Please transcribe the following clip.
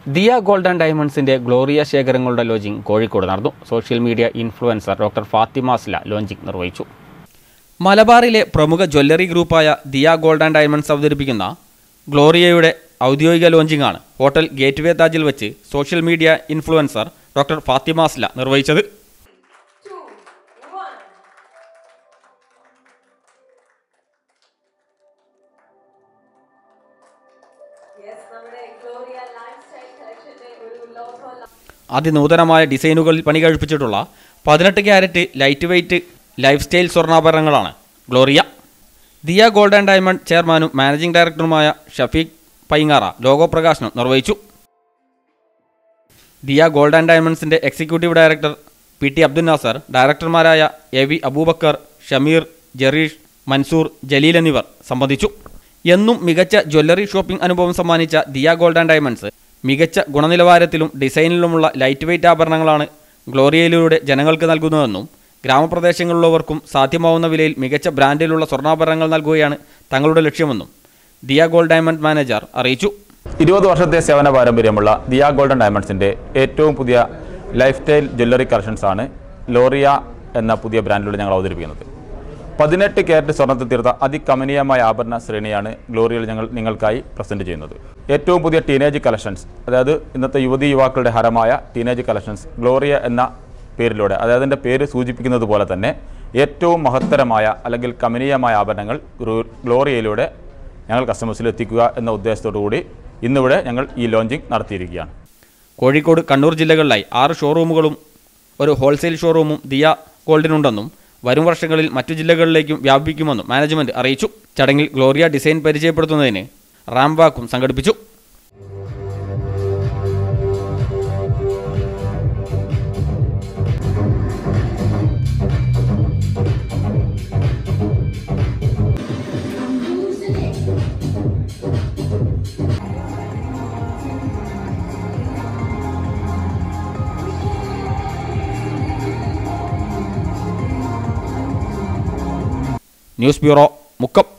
Diya gold and ഡയമണ്ട്സിന്റെ Gloria ശേഖരങ്ങളുടെ launching Kozhikode നടന്നു social media influencer doctor Fathimasla launching നിർവഹിച്ചു മലബാറിലെ പ്രമുഖ ജ്വല്ലറി ഗ്രൂപ്പായ ദിയ ഗോൾഡ് ആൻഡ് ഡയമണ്ട്സ് അവതരിപ്പിക്കുന്ന ഗ്ലോറിയയുടെ ഔദ്യോഗിക ലോഞ്ചിംഗ് ആണ് ഹോട്ടൽ ഗേറ്റ്വേ താജിൽ വെച്ച് social media influencer doctor Fathimasla നിർവഹിച്ചത് two, one. Yes, നമ്മുടെ ഗ്ലോറിയ ലൈഫ് സ്റ്റൈൽ കളക്ഷന്റെ ഒരു ലോഗോ അതിനൂതനമായ ഡിസൈനുകളിൽ പണി കഴിപ്പിച്ചിട്ടുള്ള പതിനെട്ട് carat lightweight lifestyle സ്വർണ്ണാഭരണങ്ങളാണ് Gloria Diya gold and diamond ചെയർമാനും മാനേജിംഗ് ഡയറക്ടറുമായ ഷഫീഖ് പൈങ്ങാറ ലോഗോ പ്രകാശനം നിർവഹിച്ചു ദിയ ഗോൾഡ് ആൻഡ് ഡയമണ്ട്സിന്റെ executive director P T Abdul Nasar ഡയറക്ടർമാരായ എ വി അബൂബക്കർ ഷമീർ ജറീഷ് മൻസൂർ ജലീൽ എന്നിവർ സംബന്ധിച്ചു എന്നും മികച്ച ജ്വല്ലറി ഷോപ്പിംഗ് അനുഭവം സമ്മാനിച്ച ദിയ ഗോൾഡ് ആൻഡ് ഡയമണ്ട്സ് മികച്ച ഗുണനിലവാരത്തിലും ഡിസൈനിലുമുള്ള ലൈറ്റ് വെയ്റ്റ് ആഭരണങ്ങളാണ് ഗ്ലോറിയയിലൂടെ ജനങ്ങൾക്ക് നൽകുന്നതെന്നും ഗ്രാമപ്രദേശങ്ങളിലുള്ളവർക്കും സാധ്യമാവുന്ന വിലയിൽ മികച്ച ബ്രാൻഡിലുള്ള സ്വർണ്ണാഭരണങ്ങൾ നൽകുകയാണ് തങ്ങളുടെ ലക്ഷ്യമെന്നും ദിയ ഗോൾഡ് ഡയമണ്ട് മാനേജർ അറിയിച്ചു ഇരുപത് വർഷത്തെ സേവന പാരമ്പര്യമുള്ള ദിയ ഗോൾഡൻ ഡയമണ്ട്സിൻ്റെ ഏറ്റവും പുതിയ ലൈഫ് സ്റ്റൈൽ ജ്വല്ലറി കളക്ഷൻസ് ആണ് ലോറിയ എന്ന പുതിയ ബ്രാൻഡിലൂടെ ഞങ്ങൾ അവതരിപ്പിക്കുന്നത് പതിനെട്ട് ക്യാരറ്റ് സ്വർണ്ണത്തിൽ തീർത്ത അതികമനീയമായ ആഭരണ ശ്രേണിയാണ് ഗ്ലോറിയയിൽ ഞങ്ങൾ നിങ്ങൾക്കായി പ്രസൻറ്റ് ചെയ്യുന്നത് ഏറ്റവും പുതിയ ടീനേജ് കളക്ഷൻസ് അതായത് ഇന്നത്തെ യുവതി യുവാക്കളുടെ ഹരമായ ടീനേജ് കളക്ഷൻസ് ഗ്ലോറിയ എന്ന പേരിലൂടെ അതായത് അതിൻ്റെ പേര് സൂചിപ്പിക്കുന്നത് പോലെ തന്നെ ഏറ്റവും മഹത്തരമായ അല്ലെങ്കിൽ കമനീയമായ ആഭരണങ്ങൾ ഗ്രോ- ഗ്ലോറിയയിലൂടെ ഞങ്ങൾ കസ്റ്റമേഴ്സിൽ എത്തിക്കുക എന്ന ഉദ്ദേശത്തോടു കൂടി ഇന്നിവിടെ ഞങ്ങൾ ഈ ലോഞ്ചിങ് നടത്തിയിരിക്കുകയാണ് കോഴിക്കോട് കണ്ണൂർ ജില്ലകളിലായി ആറ് ഷോറൂമുകളും ഒരു ഹോൾസെയിൽ ഷോറൂമും ദിയ ഗോൾഡിനുണ്ടെന്നും വരും വർഷങ്ങളിൽ മറ്റു ജില്ലകളിലേക്കും വ്യാപിപ്പിക്കുമെന്നും മാനേജ്മെന്റ് അറിയിച്ചു ചടങ്ങിൽ ഗ്ലോറിയ ഡിസൈൻ പരിചയപ്പെടുത്തുന്നതിന് റാംവാക്കും സംഘടിപ്പിച്ചു ന്യൂസ് ബ്യൂറോ മുക്കം